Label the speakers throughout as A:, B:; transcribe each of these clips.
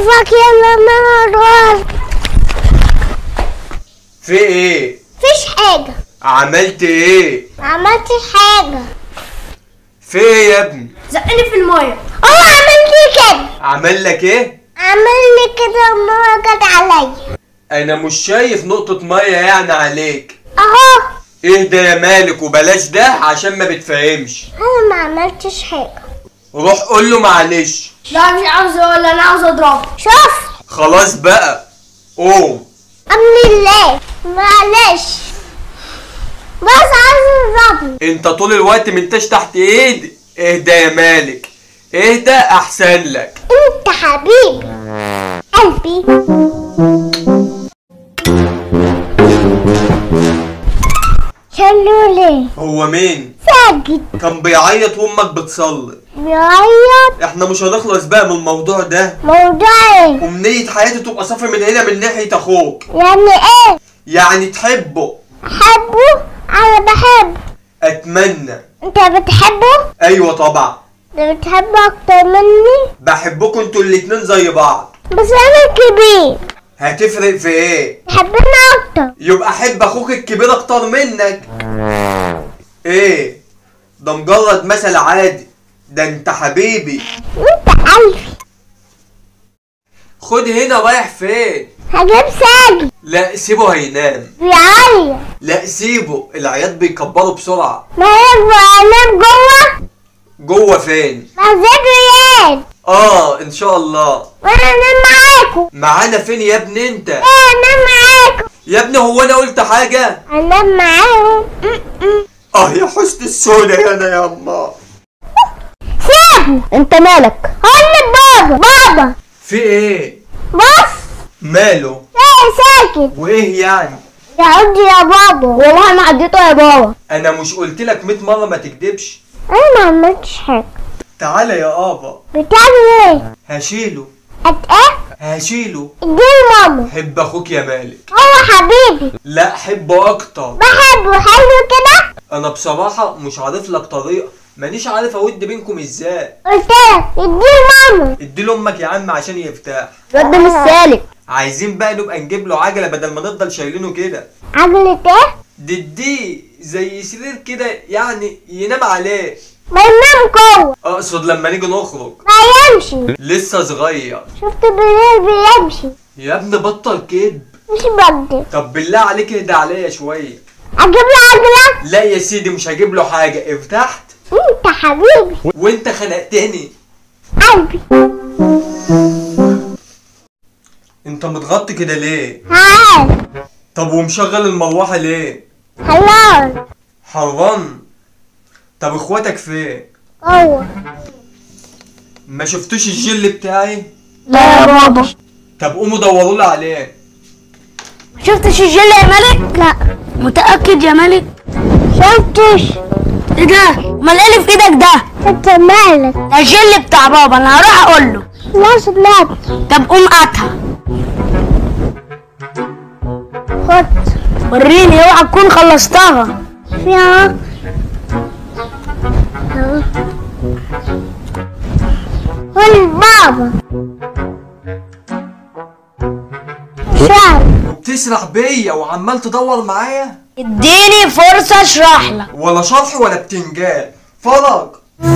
A: كيفك يا ماما
B: في ايه
A: فيش حاجة
B: عملت ايه
A: ما عملتش حاجة
B: في ايه يا ابني
C: زقني في المايه
A: هو عمل لي كده
B: عمل لك ايه
A: عمل لي كده وماما جت عليا
B: انا مش شايف نقطة مية يعني عليك
A: اهو
B: اهدى يا مالك وبلاش ده عشان ما بتفهمش
A: انا ما عملتش حاجة
B: روح قول له معلش
C: لا مش عاوز ولا انا عاوز اضربه
A: شوف
B: خلاص بقى قوم
A: امن الله معلش بس عايز اضربني
B: انت طول الوقت منتش تحت ايدي اهدى يا مالك اهدى احسن لك
A: انت حبيبي قلبي شالوا ليه
B: هو مين
A: ساجد
B: كان بيعيط وامك بتصلي
A: بيعيط
B: احنا مش هنخلص بقى من الموضوع ده
A: موضوع ايه
B: ومنية حياته تبقى صافي من هنا من ناحية اخوك
A: يعني ايه
B: يعني تحبه
A: حبه انا بحبه
B: اتمنى
A: انت بتحبه
B: ايوه طبعا
A: انت بتحبه اكتر مني
B: بحبكم انتوا الاتنين زي بعض
A: بس انا كبير
B: هتفرق في ايه
A: تحبني اكتر
B: يبقى حب اخوك الكبير اكتر منك ايه ده مجرد مثل عادي ده انت حبيبي
A: انت قلبي
B: خد هنا رايح فين
A: هجيب ساجد
B: لا سيبه هينام
A: بيعيط
B: لا سيبه العياط بيكبروا بسرعة
A: ما يبقى انام جوه
B: جوه فين
A: مسجد ريال
B: اه ان شاء الله
A: وانا انام معاكم
B: معانا فين يا ابني انت
A: ايه انام معاكم
B: يا ابني هو انا قلت حاجة
A: انام معاهم م- م.
B: اه يا حسن السودة يا انا يا اما
A: سيبني انت مالك قول بابا بابا
B: في ايه
A: بص
B: ماله
A: ايه ساكت
B: وايه يعني
A: يا عدي يا بابا والله انا عديته يا بابا
B: انا مش قلت لك 100 مرة ما تكدبش
A: انا ما عملتش حاجه
B: تعالى يا ابا
A: بتعمل ايه
B: هشيله
A: قد ايه
B: هشيله
A: اديني ماما
B: حب اخوك يا مالك
A: هو حبيبي
B: لا حبه اكتر
A: بحبه حلو كده
B: انا بصراحة مش عارف لك طريقة مانيش عارف اود بينكم ازاي
A: قلت لك اديني ماما
B: ادي امك يا عم عشان يرتاح
A: الواد ده مش سالك
B: عايزين بقى نبقى نجيب له عجلة بدل ما نفضل شايلينه كده
A: عجلة ايه؟
B: دي زي سرير كده يعني ينام عليه
A: ما ينام جوه
B: اقصد لما نيجي نخرج
A: ما يمشي
B: لسه صغير
A: شفت بالليل بيمشي
B: يا ابني بطل كدب
A: مش بقدر
B: طب بالله عليك اهدى عليا شوية
A: اجيب له عجلة
B: لا يا سيدي مش هجيب له حاجة ارتحت
A: انت حبيبي
B: وانت خنقتني
A: قلبي
B: انت متغطي كده ليه
A: عارف
B: طب ومشغل المروحة ليه
A: خلاص
B: حران طب اخواتك فين
A: هو
B: ما شفتوش الجل بتاعي
C: لا يا بابا
B: طب قوموا دوروا لي عليه
C: شفتش الجل يا ملك
A: لا
C: متأكد يا ملك
A: شفتش
C: ايه ده امال ايه اللي في ايدك ده
A: انت مالك
C: ده الجل بتاع بابا انا هروح اقول له
A: لا سمعت
C: طب قوم هاتها
A: خد
C: وريني اوعى تكون خلصتها
A: فيها قول بابا شعر
B: وبتسرح بيا وعمال تدور معايا
C: اديني فرصة اشرح لك
B: ولا شرح ولا بتنجان فرج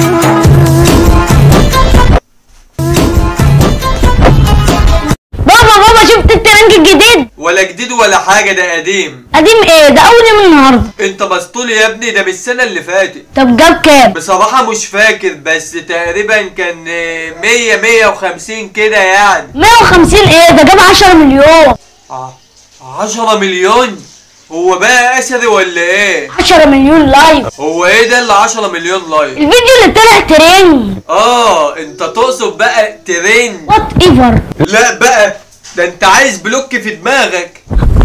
C: بابا بابا شفت الترنج الجديد
B: ولا جديد ولا حاجة ده قديم
C: قديم ايه ده اول يوم النهارده
B: انت بسطولي يا ابني ده من السنة اللي فاتت
C: طب جاب كام
B: بصراحة مش فاكر بس تقريبا كان آه، مية مية وخمسين كده يعني
C: 150 ايه ده جاب 10 مليون
B: ع- عشرة مليون هو بقى اثري ولا ايه
C: 10 مليون لايك
B: هو ايه ده اللي عشرة مليون لايك
C: الفيديو اللي طلع ترند
B: اه انت تقصد بقى ترند
C: وات ايفر
B: لا بقى ده انت عايز بلوك في دماغك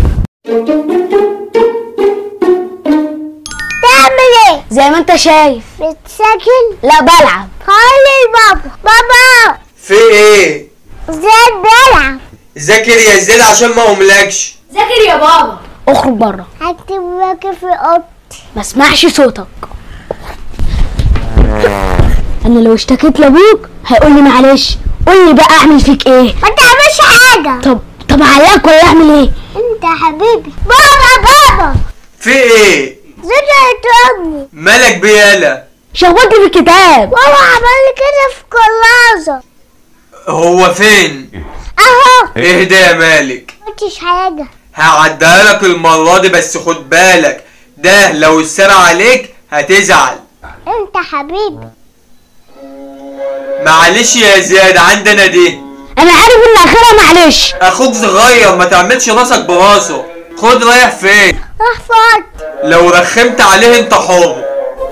A: تعمل ايه
C: زي ما انت شايف
A: بتسجل
C: لا بلعب
A: قول بابا بابا
B: في ايه
A: زياد بيلعب
B: ذاكر يا زياد عشان ما املكش
C: ذاكر يا بابا اخرج بره
A: هكتب لك في اوضتي
C: ما اسمعش صوتك انا لو اشتكيت لابوك هيقول لي معلش قول لي بقى اعمل فيك ايه
A: ما تعملش حاجة
C: طب طب اعلقك ولا اعمل ايه
A: انت يا حبيبي بابا بابا
B: في ايه
A: زرت ابني
B: مالك بيالا
C: شغلت في الكتاب
A: بابا عمل لي كده في كراسة
B: هو فين
A: اهو
B: ايه ده يا مالك
A: ما قلتش حاجة
B: هعديها لك المرة دي بس خد بالك ده لو اتسرع عليك هتزعل
A: انت حبيبي
B: معلش يا زياد عندنا دي
C: انا عارف ان اخرها معلش
B: اخوك صغير ما تعملش راسك براسه خد رايح فين
A: راح فاضي
B: لو رخمت عليه انت حر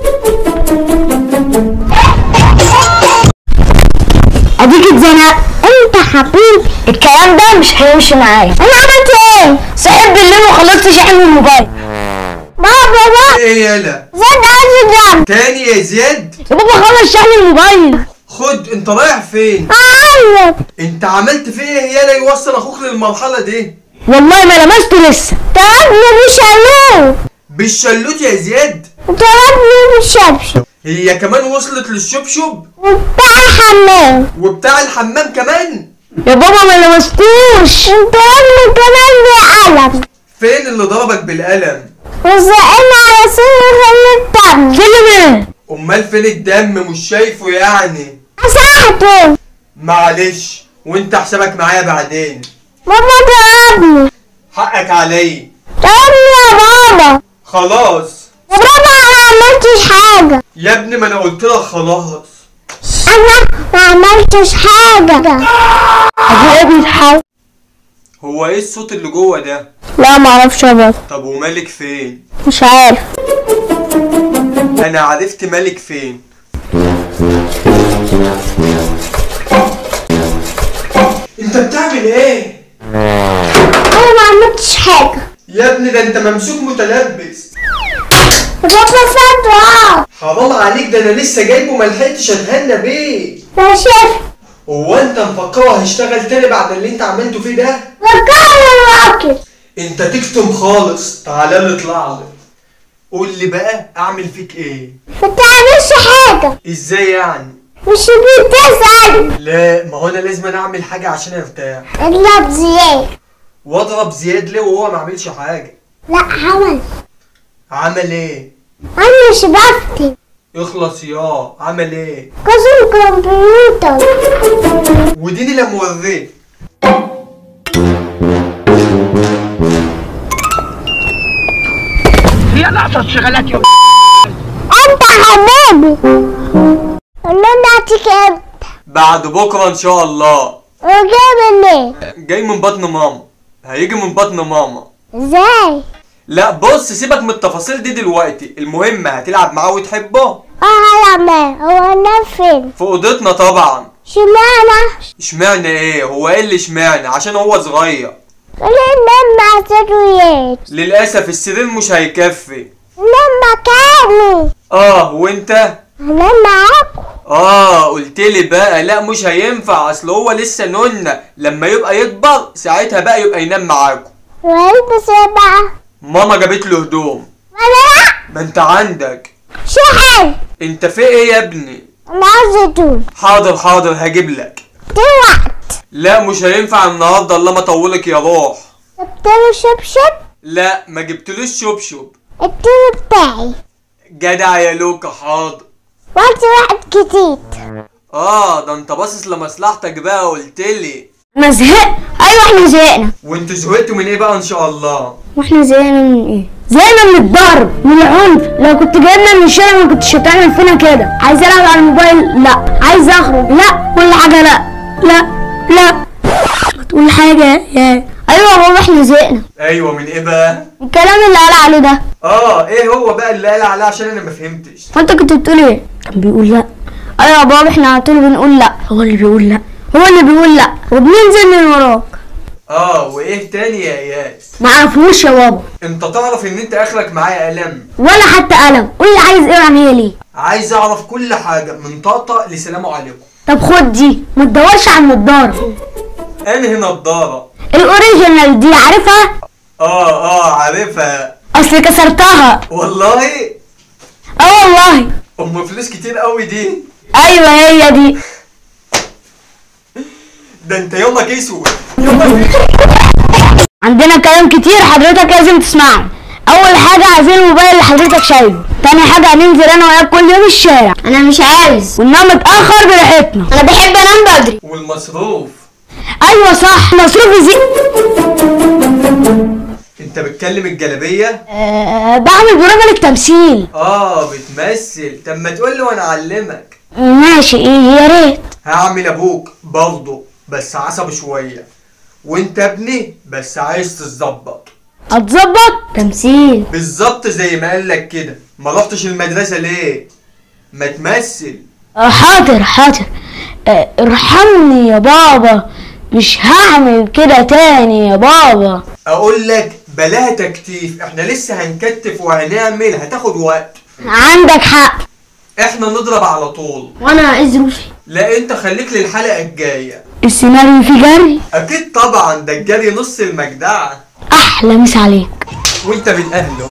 C: اديك اتزنق
A: انت حبيبي
C: الكلام ده مش هيمشي معايا
A: انا عملت ايه
C: صحيت بالليل وخلصت شحن الموبايل
A: بابا بابا
B: ايه يالا
A: زاد عايز جنب
B: تاني يا زياد
C: يا بابا خلص شحن الموبايل
B: خد انت رايح فين
A: اعلم
B: انت عملت فيه ايه يالا يوصل اخوك للمرحلة دي
C: والله ما لمسته لسه
A: ضربني بشالوت
B: بالشلوت يا زياد
A: ضربني بالشبشب
B: هي كمان وصلت للشبشب
A: وبتاع الحمام
B: وبتاع الحمام كمان
C: يا بابا ما لمستوش
A: ضربني كمان بقلم
B: فين اللي ضربك بالقلم
A: وزقنا على سن خلي الدم
C: فيلم ايه
B: امال فين الدم مش شايفه يعني
A: مسحته
B: معلش وانت حسابك معايا بعدين
A: بابا ضربني
B: حقك عليا
A: ضربني يا بابا
B: خلاص
A: يا بابا انا ما عملتش حاجة
B: يا ابني ما انا قلت لك خلاص
A: انا ما عملتش حاجة
C: ابو ايه بيتحول
B: هو ايه الصوت اللي جوه ده
C: لا ما اعرفش يا بابا
B: طب ومالك فين
C: مش عارف
B: انا عرفت مالك فين انت بتعمل ايه
A: انا ما عملتش حاجة
B: يا ابني ده انت ممسوك متلبس
A: بابا فات
B: حرام عليك ده انا لسه جايبه ملحقتش اتهنى بيه
A: يا شيخ
B: هو انت مفكره هيشتغل تاني بعد اللي انت عملته فيه ده
A: رجعني الراجل
B: انت تكتم خالص تعالى لي اطلع لي قول لي بقى اعمل فيك ايه
A: ما تعملش حاجة
B: ازاي يعني
A: مش بتسأل
B: لا ما هو انا لازم أنا اعمل حاجه عشان ارتاح
A: الا بزياد
B: واضرب زياد ليه وهو ما عملش حاجه
A: لا عمل
B: عمل ايه
A: انا شبكتي
B: اخلص يا عمل ايه
A: كسر كمبيوتر
B: وديني لما وريت
A: انت حبيبي قول لنا اعطيك امتى
B: بعد بكره ان شاء الله
A: وجاي منين
B: جاي من بطن ماما هيجي من بطن ماما
A: ازاي
B: لا بص سيبك من التفاصيل دي دلوقتي المهم هتلعب معاه وتحبه
A: اه يا مان هو انا فين
B: في اوضتنا طبعا
A: شمالة
B: اشمعنى ايه هو ايه اللي اشمعنى عشان هو صغير
A: خلينا ننام مع سرويات
B: للاسف السرير مش هيكفي
A: ننام مكاني
B: اه وانت
A: هنام معاكم
B: اه قلت لي بقى لا مش هينفع اصل هو لسه نونة لما يبقى يكبر ساعتها بقى يبقى ينام معاكم
A: والبس ايه بقى
B: ماما جابت له هدوم
A: ولا لا
B: ما انت عندك
A: شحن
B: انت في ايه يا ابني
A: انا عاوز ادوم
B: حاضر حاضر هجيب لك
A: دي وقت
B: لا مش هينفع النهارده الله ما اطولك يا روح
A: جبت له شبشب
B: لا ما جبتلوش شبشب
A: التيم بتاعي
B: جدع يا لوكا حاضر
A: وقت واحد جديد
B: اه ده انت باصص لمصلحتك بقى قلت لي
C: انا زهقت ايوه احنا زهقنا
B: وانتوا زهقتوا من ايه بقى ان شاء الله
C: واحنا زهقنا من ايه زهقنا من الضرب من العنف لو كنت جايبنا من الشارع ما كنتش هتعمل فينا كده عايز العب على الموبايل لا عايز اخرج لا كل حاجه لا لا لا ما تقول حاجه يا ايوه يا بابا احنا زهقنا
B: ايوه من ايه بقى
C: الكلام اللي قال عليه ده
B: اه ايه هو بقى اللي قال عليه عشان انا ما فهمتش
C: وانت كنت بتقول ايه كان بيقول لا ايوه يا بابا احنا على طول بنقول لا هو اللي بيقول لا هو اللي بيقول لا وبننزل من وراك
B: اه وايه تاني يا اياس
C: ما عرفوش يا بابا
B: انت تعرف ان انت اخرك معايا قلم
C: ولا حتى قلم قول لي عايز ايه واعمل ليه
B: عايز اعرف كل حاجه من طاطا لسلام عليكم
C: طب خد دي ما تدورش على النضاره
B: انهي نضاره
C: الاوريجينال دي عارفها
B: اه اه عارفها
C: اصل كسرتها
B: والله
C: اه والله
B: ام فلوس كتير قوي دي
C: ايوه هي دي
B: ده انت يومك اسود يومك اسود
C: عندنا كلام كتير حضرتك لازم تسمعه اول حاجه عايزين الموبايل اللي حضرتك شايله تاني حاجه هننزل انا وياك كل يوم الشارع
A: انا مش عايز
C: وننام متاخر براحتنا
A: انا بحب انام بدري
B: والمصروف
C: ايوه صح مصروف يزيد
B: انت بتكلم الجلابيه
C: أه بعمل برامج التمثيل
B: اه بتمثل طب ما تقول لي وانا اعلمك
C: ماشي ايه يا ريت
B: هعمل ابوك برضه بس عصبي شويه وانت ابني بس عايز تتظبط
C: هتظبط تمثيل
B: بالظبط زي ما قال لك كده ما رحتش المدرسه ليه ما تمثل
C: أه حاضر حاضر أه ارحمني يا بابا مش هعمل كده تاني يا بابا
B: اقول لك بلاها تكتيف احنا لسه هنكتف وهنعمل هتاخد وقت
C: عندك حق
B: احنا نضرب على طول
A: وانا عايز روحي
B: لا انت خليك للحلقه الجايه
C: السيناريو فيه جري
B: اكيد طبعا ده الجري نص المجدعه
C: احلى مسا عليك
B: وانت من اهله